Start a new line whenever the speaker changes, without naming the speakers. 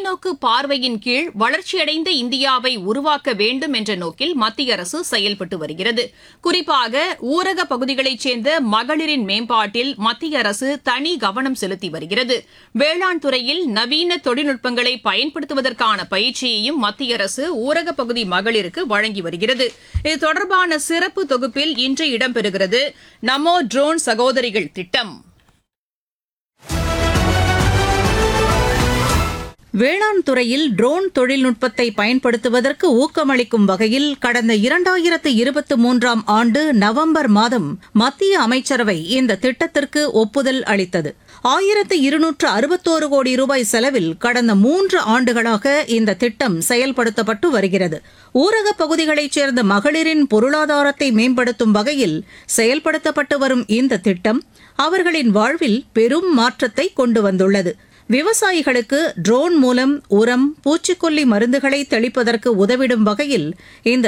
தொலைநோக்கு பார்வையின் கீழ் வளர்ச்சியடைந்த இந்தியாவை உருவாக்க வேண்டும் என்ற நோக்கில் மத்திய அரசு செயல்பட்டு வருகிறது குறிப்பாக ஊரக பகுதிகளைச் சேர்ந்த மகளிரின் மேம்பாட்டில் மத்திய அரசு தனி கவனம் செலுத்தி வருகிறது வேளாண் துறையில் நவீன தொழில்நுட்பங்களை பயன்படுத்துவதற்கான பயிற்சியையும் மத்திய அரசு ஊரக பகுதி மகளிருக்கு வழங்கி வருகிறது இது தொடர்பான சிறப்பு தொகுப்பில் இன்று இடம்பெறுகிறது நமோ ட்ரோன் சகோதரிகள் திட்டம்
வேளாண் துறையில் ட்ரோன் தொழில்நுட்பத்தை பயன்படுத்துவதற்கு ஊக்கமளிக்கும் வகையில் கடந்த இரண்டாயிரத்து இருபத்தி மூன்றாம் ஆண்டு நவம்பர் மாதம் மத்திய அமைச்சரவை இந்த திட்டத்திற்கு ஒப்புதல் அளித்தது ஆயிரத்து இருநூற்று அறுபத்தோரு கோடி ரூபாய் செலவில் கடந்த மூன்று ஆண்டுகளாக இந்த திட்டம் செயல்படுத்தப்பட்டு வருகிறது ஊரகப் பகுதிகளைச் சேர்ந்த மகளிரின் பொருளாதாரத்தை மேம்படுத்தும் வகையில் செயல்படுத்தப்பட்டு வரும் இந்த திட்டம் அவர்களின் வாழ்வில் பெரும் மாற்றத்தை கொண்டு வந்துள்ளது விவசாயிகளுக்கு ட்ரோன் மூலம் உரம் பூச்சிக்கொல்லி மருந்துகளை தெளிப்பதற்கு உதவிடும் வகையில் இந்த